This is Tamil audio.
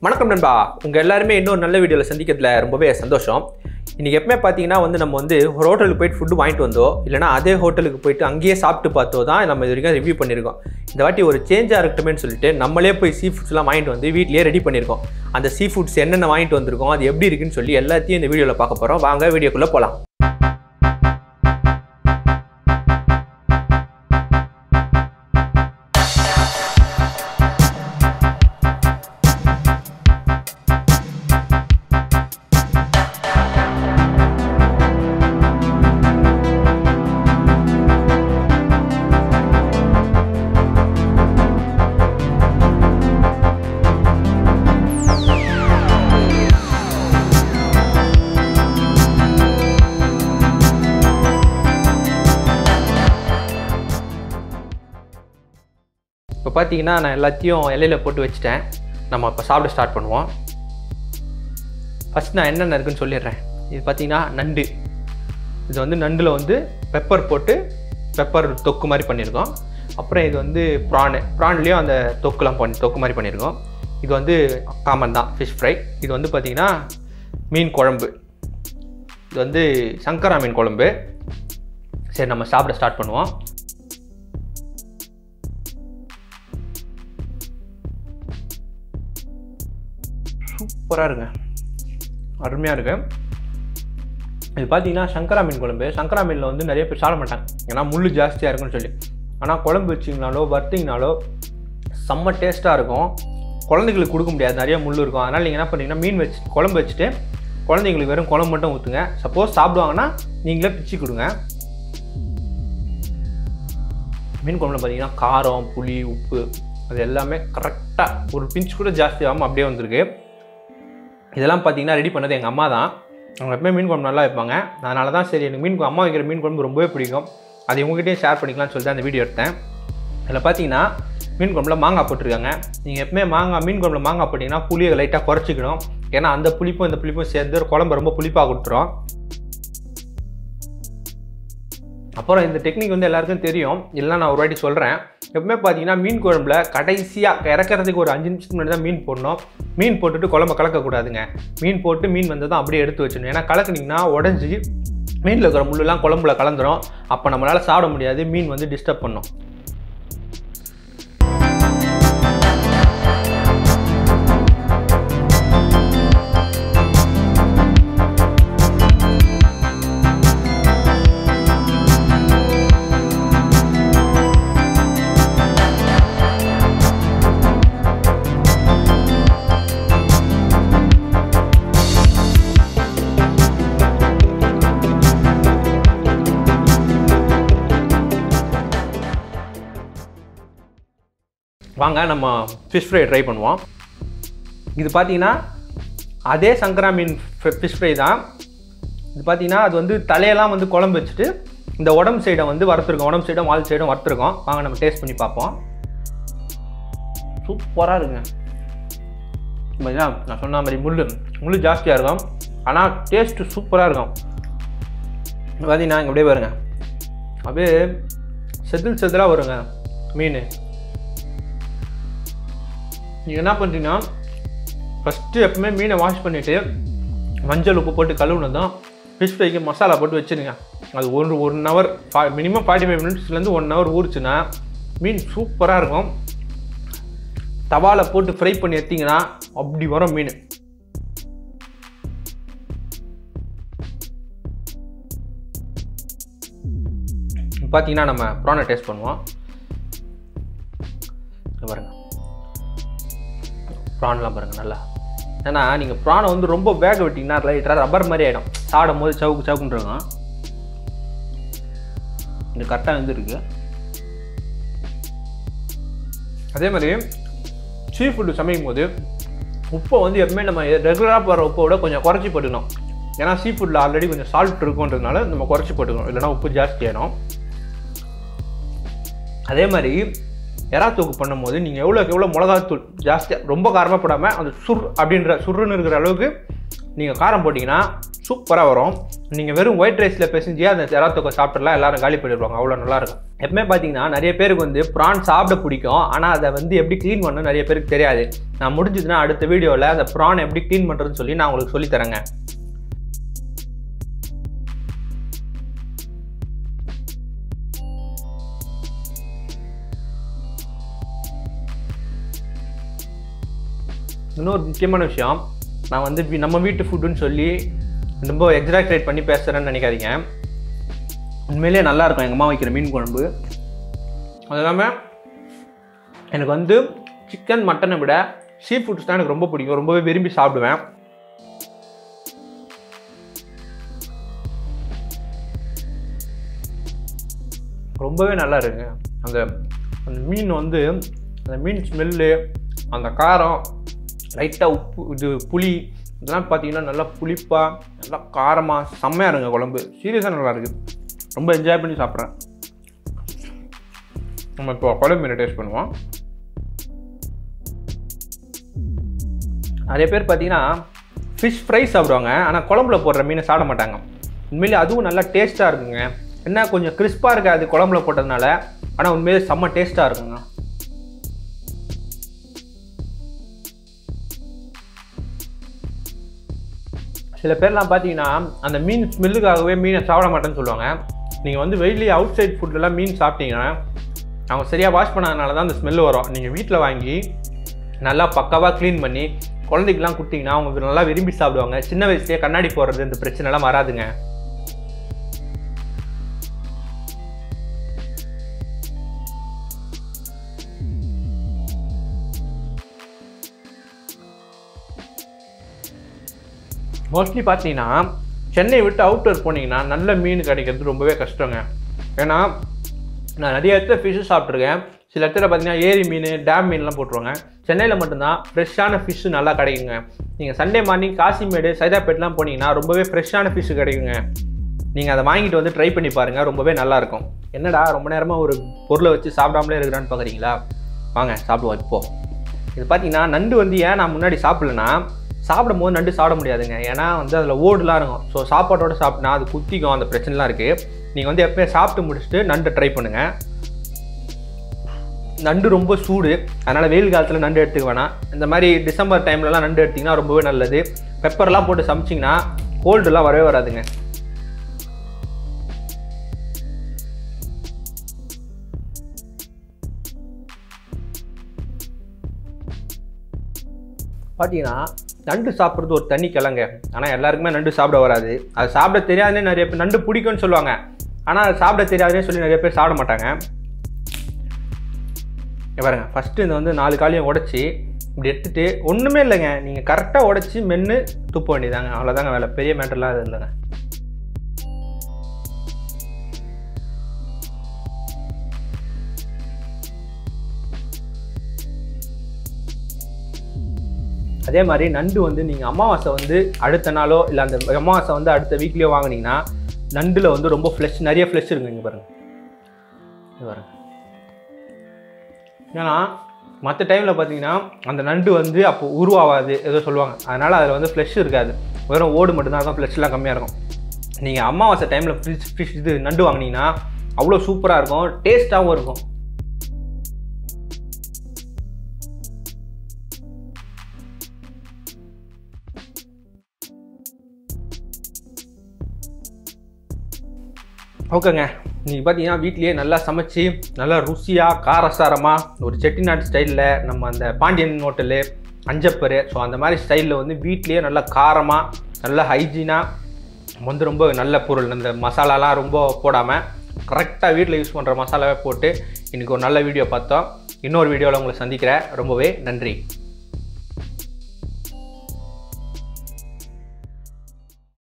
வணக்கம் நண்பா உங்கள் எல்லாருமே இன்னொரு நல்ல வீடியோவில் சந்திக்கிறதுல ரொம்பவே சந்தோஷம் இன்றைக்கி எப்பவுமே பார்த்தீங்கன்னா வந்து நம்ம வந்து ஒரு ஹோட்டலுக்கு போயிட்டு ஃபுட்டு வாங்கிட்டு வந்தோ இல்லைனா அதே ஹோட்டலுக்கு போயிட்டு அங்கேயே சாப்பிட்டு பார்த்தோ தான் நம்ம இது வரைக்கும் ரிவ்யூ பண்ணியிருக்கோம் இந்த வாட்டி ஒரு சேஞ்சாக இருக்கட்டுமேனு சொல்லிட்டு நம்மளே போய் சீ ஃபுட்ஸ்லாம் வாங்கிட்டு வந்து வீட்லேயே ரெடி பண்ணியிருக்கோம் அந்த சீ ஃபுட்ஸ் என்னென்ன வாங்கிட்டு வந்திருக்கோம் அது எப்படி இருக்குன்னு சொல்லி எல்லாத்தையும் இந்த வீடியோவில் பார்க்க போகிறோம் வாங்க வீடியோக்குள்ளே போகலாம் இப்போ பார்த்தீங்கன்னா நான் எல்லாத்தையும் இலையில போட்டு வச்சுட்டேன் நம்ம இப்போ சாப்பிட ஸ்டார்ட் பண்ணுவோம் ஃபஸ்ட் நான் என்னென்ன இருக்குன்னு சொல்லிடுறேன் இது பார்த்தீங்கன்னா நண்டு இது வந்து நண்டில் வந்து பெப்பர் போட்டு பெப்பர் தொக்கு மாதிரி பண்ணியிருக்கோம் அப்புறம் இது வந்து ப்ரானு ப்ரான்லேயும் அந்த தொக்குலாம் பண்ணி தொக்கு மாதிரி பண்ணியிருக்கோம் இது வந்து காமன் தான் ஃபிஷ் ஃப்ரை இது வந்து பார்த்திங்கன்னா மீன் குழம்பு இது வந்து சங்கரா மீன் குழம்பு சரி நம்ம சாப்பிட ஸ்டார்ட் பண்ணுவோம் சூப்பராக இருங்க அருமையாக இருக்கு இது பார்த்தீங்கன்னா சங்கரா மீன் குழம்பு சங்கரா மீனில் வந்து நிறைய பேர் சாப்பிட மாட்டாங்க ஏன்னா முள் ஜாஸ்தியாக இருக்குன்னு சொல்லி ஆனால் குழம்பு வச்சிங்கனாலோ வறுத்திங்கனாலோ செம்ம டேஸ்ட்டாக இருக்கும் குழந்தைங்களுக்கு கொடுக்க முடியாது நிறைய முள் இருக்கும் அதனால் நீங்கள் என்ன பண்ணீங்கன்னா மீன் வச்சு குழம்பு வச்சுட்டு குழந்தைங்களுக்கு வெறும் குழம்பு மட்டும் ஊற்றுங்க சப்போஸ் சாப்பிடுவாங்கன்னா நீங்களே பிச்சு கொடுங்க மீன் குழம்புல பார்த்தீங்கன்னா காரம் புளி உப்பு அது எல்லாமே கரெக்டாக ஒரு பிஞ்ச் கூட ஜாஸ்தி ஆகாமல் அப்படியே வந்திருக்கு இதெல்லாம் பார்த்தீங்கன்னா ரெடி பண்ணது எங்கள் அம்மா தான் அவங்க எப்பவுமே மீன் குழம்பு நல்லா வைப்பாங்க அதனால தான் சரி எனக்கு மீன் குழம்பு அம்மா வைக்கிற மீன் குழம்பு ரொம்பவே பிடிக்கும் அது உங்ககிட்டயும் ஷேர் பண்ணிக்கலாம்னு சொல்லிட்டு அந்த வீடியோ எடுத்தேன் இதில் பார்த்தீங்கன்னா மீன் குழம்புல மாங்காய் போட்டிருக்காங்க நீங்கள் எப்பவுமே மாங்காய் மீன் குழம்புல மாங்காய் போட்டிங்கன்னா புளியை லைட்டாக குறைச்சிக்கணும் ஏன்னா அந்த புளிப்பும் இந்த புளிப்பும் சேர்ந்து குழம்பு ரொம்ப புளிப்பாக கொடுத்துரும் அப்புறம் இந்த டெக்னிக் வந்து எல்லாருக்கும் தெரியும் இல்லை நான் ஒரு வாட்டி சொல்கிறேன் எப்பவுமே பார்த்தீங்கன்னா மீன் குழம்புல கடைசியாக இறக்கிறதுக்கு ஒரு அஞ்சு நிமிஷத்துக்கு முன்னாடி தான் மீன் போடணும் மீன் போட்டுட்டு குழம்ப கலக்கக்கூடாதுங்க மீன் போட்டு மீன் வந்து தான் அப்படியே எடுத்து வச்சிடணும் ஏன்னா கலக்குனிங்கன்னா உடஞ்சி மீனில் இருக்கிற முள்ளெல்லாம் குழம்புல கலந்துரும் அப்போ நம்மளால் சாப்பிட முடியாது மீன் வந்து டிஸ்டர்ப் பண்ணும் வாங்க நம்ம ஃபிஷ் ஃப்ரை ட்ரை பண்ணுவோம் இது பார்த்தீங்கன்னா அதே சங்கரா மீன் ஃபிஷ் ஃப்ரை தான் இது பார்த்தீங்கன்னா அது வந்து தலையெல்லாம் வந்து குழம்பு வச்சுட்டு இந்த உடம்பு சைடை வந்து வறுத்துருக்கோம் உடம்பு சைடும் வால் சைடும் வறுத்துருக்கோம் வாங்க நம்ம டேஸ்ட் பண்ணி பார்ப்போம் சூப்பராக இருக்குங்க பார்த்தீங்கன்னா நான் சொன்ன மாதிரி முள் முள் ஜாஸ்தியாக இருக்கும் ஆனால் டேஸ்ட்டு சூப்பராக இருக்கும் பார்த்தீங்கன்னா இங்கே அப்படியே பாருங்க அப்படியே செதில் செதிலாக வருங்க மீன் நீங்கள் என்ன பண்ணுறீங்கன்னா ஃபஸ்ட்டு எப்பவுமே மீனை வாஷ் பண்ணிவிட்டு மஞ்சள் உப்பு போட்டு கழுவுனதும் ஃபிஷ் ஃப்ரைக்கு மசாலா போட்டு வச்சுருங்க அது ஒரு ஒன் ஹவர் ஃபா மினிமம் ஃபார்ட்டி ஃபைவ் மினிட்ஸ்லேருந்து ஒன் ஹவர் ஊறுச்சுன்னா மீன் சூப்பராக இருக்கும் தவாவில் போட்டு ஃப்ரை பண்ணி எடுத்தீங்கன்னா அப்படி வரும் மீன் பார்த்தீங்கன்னா நம்ம ப்ரானை டேஸ்ட் பண்ணுவோம் இங்க பாருங்க ப்ரான்லாம் பாருங்கள் நல்லா ஏன்னா நீங்கள் ப்ரானை வந்து ரொம்ப வேக விட்டிங்கன்னா லைட்டாக ரப்பர் மாதிரி ஆகிடும் சாப்பிடும் போது சவுக்கு சவுக்குன்னு இருக்கும் இது கரெக்டாக வந்துருக்கு அதே மாதிரி சீ ஃபுட்டு சமைக்கும் போது உப்பை வந்து எப்பவுமே நம்ம ரெகுலராக போகிற உப்பை விட கொஞ்சம் குறைச்சி போட்டுக்கணும் ஏன்னா சீ ஃபுட்டில் ஆல்ரெடி கொஞ்சம் சால்ட் இருக்குன்றதுனால நம்ம குறைச்சி போட்டுக்கணும் இல்லைனா உப்பு ஜாஸ்தி ஆயிடும் அதே மாதிரி எறா தூக்கு பண்ணும்போது நீங்கள் எவ்வளோக்கு எவ்வளோ மிளகாத்தூள் ஜாஸ்தியாக ரொம்ப காரமாக போடாமல் அந்த சுர் அப்படின்ற சுருன்னு இருக்கிற அளவுக்கு நீங்கள் காரம் போட்டிங்கன்னா சூப்பராக வரும் நீங்கள் வெறும் ஒயிட் ரைஸில் பிசைஞ்சு அந்த எறா தூக்கை சாப்பிட்றலாம் எல்லாரும் காலி பண்ணிடுவாங்க அவ்வளோ நல்லாயிருக்கும் எப்பவுமே பார்த்தீங்கன்னா நிறைய பேருக்கு வந்து ப்ரான் சாப்பிட பிடிக்கும் ஆனால் அதை வந்து எப்படி க்ளீன் பண்ணணும் நிறைய பேருக்கு தெரியாது நான் முடிஞ்சதுன்னா அடுத்த வீடியோவில் அந்த ப்ரான் எப்படி க்ளீன் பண்ணுறதுன்னு சொல்லி நான் உங்களுக்கு சொல்லித் தரேங்க இன்னொரு முக்கியமான விஷயம் நான் வந்து வி- நம்ம வீட்டு ஃபுட்டுன்னு சொல்லி ரொம்ப எக்ஸாக்ரேட் பண்ணி பேசுகிறேன்னு நினைக்காதீங்க உண்மையிலேயே நல்லா இருக்கும் எங்கள் அம்மா வைக்கிற மீன் குழம்பு அது இல்லாமல் எனக்கு வந்து சிக்கன் மட்டனை விட சீ ஃபுட்ஸ் தான் எனக்கு ரொம்ப பிடிக்கும் ரொம்பவே விரும்பி சாப்பிடுவேன் ரொம்பவே நல்லா இருக்குங்க அந்த அந்த மீன் வந்து அந்த மீன் ஸ்மெல்லு அந்த காரம் லைட்டாக உப்பு இது புளி இதெல்லாம் பார்த்தீங்கன்னா நல்லா புளிப்பாக நல்லா காரமாக செம்மையாக இருங்க குழம்பு சீரியஸாக நல்லா இருக்குது ரொம்ப என்ஜாய் பண்ணி சாப்பிட்றேன் நம்ம இப்போ குழம்பு மீனை டேஸ்ட் பண்ணுவோம் நிறைய பேர் பார்த்தீங்கன்னா ஃபிஷ் ஃப்ரை சாப்பிடுவாங்க ஆனால் குழம்புல போடுற மீனை சாப்பிட மாட்டாங்க உண்மையிலே அதுவும் நல்லா டேஸ்ட்டாக இருக்குங்க என்ன கொஞ்சம் கிறிஸ்பாக இருக்காது குழம்புல போட்டதுனால ஆனால் உண்மையிலே செம்ம டேஸ்ட்டாக இருக்குங்க சில பேர்லாம் பார்த்தீங்கன்னா அந்த மீன் ஸ்மெல்லுக்காகவே மீனை சாப்பிட மாட்டேன்னு சொல்லுவாங்க நீங்கள் வந்து வெளியே அவுட் சைட் ஃபுட்லலாம் மீன் சாப்பிட்டீங்கன்னா அவங்க சரியாக வாஷ் பண்ணாதனால தான் அந்த ஸ்மெல் வரும் நீங்கள் வீட்டில் வாங்கி நல்லா பக்காவாக க்ளீன் பண்ணி குழந்தைக்கெலாம் கொடுத்தீங்கன்னா அவங்க நல்லா விரும்பி சாப்பிடுவாங்க சின்ன வயசுலேயே கண்ணாடி போடுறது இந்த பிரச்சனைலாம் வராதுங்க மோஸ்ட்லி பார்த்தீங்கன்னா சென்னை விட்டு அவுட்டர் போனீங்கன்னா நல்ல மீன் கிடைக்கிறது ரொம்பவே கஷ்டங்க ஏன்னா நான் நிறைய இடத்துல ஃபிஷ்ஷு சாப்பிட்ருக்கேன் சில இடத்துல பார்த்தீங்கன்னா ஏரி மீன் டேம் மீன்லாம் போட்டுருவாங்க சென்னையில் மட்டும்தான் ஃப்ரெஷ்ஷான ஃபிஷ்ஷு நல்லா கிடைக்குங்க நீங்கள் சண்டே மார்னிங் காசிமேடு சைதாப்பேட்லாம் போனீங்கன்னா ரொம்பவே ஃப்ரெஷ்ஷான ஃபிஷ்ஷு கிடைக்குங்க நீங்கள் அதை வாங்கிட்டு வந்து ட்ரை பண்ணி பாருங்கள் ரொம்பவே நல்லாயிருக்கும் என்னடா ரொம்ப நேரமாக ஒரு பொருளை வச்சு சாப்பிடாமலே இருக்கிறான்னு பார்க்குறீங்களா வாங்க சாப்பிடுவோம் இப்போது இது பார்த்தீங்கன்னா நண்டு வந்து ஏன் நான் முன்னாடி சாப்பிடலன்னா சாப்பிடும் போது நண்டு சாப்பிட முடியாதுங்க ஏன்னா வந்து அதில் ஓடுலாம் இருக்கும் ஸோ சாப்பாட்டோட சாப்பிட்டா அது குத்திக்கும் அந்த பிரச்சனைலாம் இருக்குது நீங்கள் வந்து எப்போயே சாப்பிட்டு முடிச்சுட்டு நண்டு ட்ரை பண்ணுங்கள் நண்டு ரொம்ப சூடு அதனால் வெயில் காலத்தில் நண்டு எடுத்துக்க வேணாம் இந்த மாதிரி டிசம்பர் டைம்லலாம் நண்டு எடுத்திங்கன்னா ரொம்பவே நல்லது பெப்பர்லாம் போட்டு சமைச்சிங்கன்னா கோல்டுலாம் வரவே வராதுங்க பார்த்தீங்கன்னா நண்டு சாப்பிட்றது ஒரு தனி கிழங்க ஆனால் எல்லாருக்குமே நண்டு சாப்பிட வராது அது சாப்பிட தெரியாதுன்னே நிறைய பேர் நண்டு பிடிக்கும்னு சொல்லுவாங்க ஆனால் அது சாப்பிட தெரியாதுன்னே சொல்லி நிறைய பேர் சாப்பிட மாட்டாங்க இங்க பாருங்க ஃபஸ்ட்டு இந்த வந்து நாலு காலையும் உடச்சி இப்படி எடுத்துட்டு ஒன்றுமே இல்லைங்க நீங்கள் கரெக்டாக உடச்சி மென்று துப்ப வேண்டியதாங்க அவ்வளோதாங்க வேலை பெரிய மேட்டர்லாம் அது இல்லைங்க அதே மாதிரி நண்டு வந்து நீங்கள் அமாவாசை வந்து அடுத்த நாளோ இல்லை அந்த அமாவாசை வந்து அடுத்த வீக்லேயோ வாங்குனீங்கன்னா நண்டில் வந்து ரொம்ப ஃப்ளெஷ் நிறைய ஃப்ளெஷ் இருக்குங்க இங்கே பாருங்க இங்க பாருங்க ஏன்னா மற்ற டைமில் பார்த்தீங்கன்னா அந்த நண்டு வந்து அப்போ உருவாகாது ஏதோ சொல்லுவாங்க அதனால் அதில் வந்து ஃப்ளெஷ் இருக்காது வெறும் ஓடு மட்டும்தான் இருக்கும் ஃப்ளெஷ்லாம் கம்மியாக இருக்கும் நீங்கள் அமாவாசை டைமில் ஃபிஷ் ஃபிஷ் இது நண்டு வாங்குனீங்கன்னா அவ்வளோ சூப்பராக இருக்கும் டேஸ்ட்டாகவும் இருக்கும் ஓகேங்க நீங்கள் பார்த்தீங்கன்னா வீட்லேயே நல்லா சமைச்சு நல்லா ருசியாக காரசாரமாக ஒரு செட்டிநாடு ஸ்டைலில் நம்ம அந்த பாண்டியன் ஹோட்டலு அஞ்சப்பரு ஸோ அந்த மாதிரி ஸ்டைலில் வந்து வீட்லேயே நல்லா காரமாக நல்லா ஹைஜீனாக வந்து ரொம்ப நல்ல பொருள் இந்த மசாலாலாம் ரொம்ப போடாமல் கரெக்டாக வீட்டில் யூஸ் பண்ணுற மசாலாவே போட்டு இன்றைக்கி ஒரு நல்ல வீடியோ பார்த்தோம் இன்னொரு வீடியோவில் உங்களை சந்திக்கிறேன் ரொம்பவே நன்றி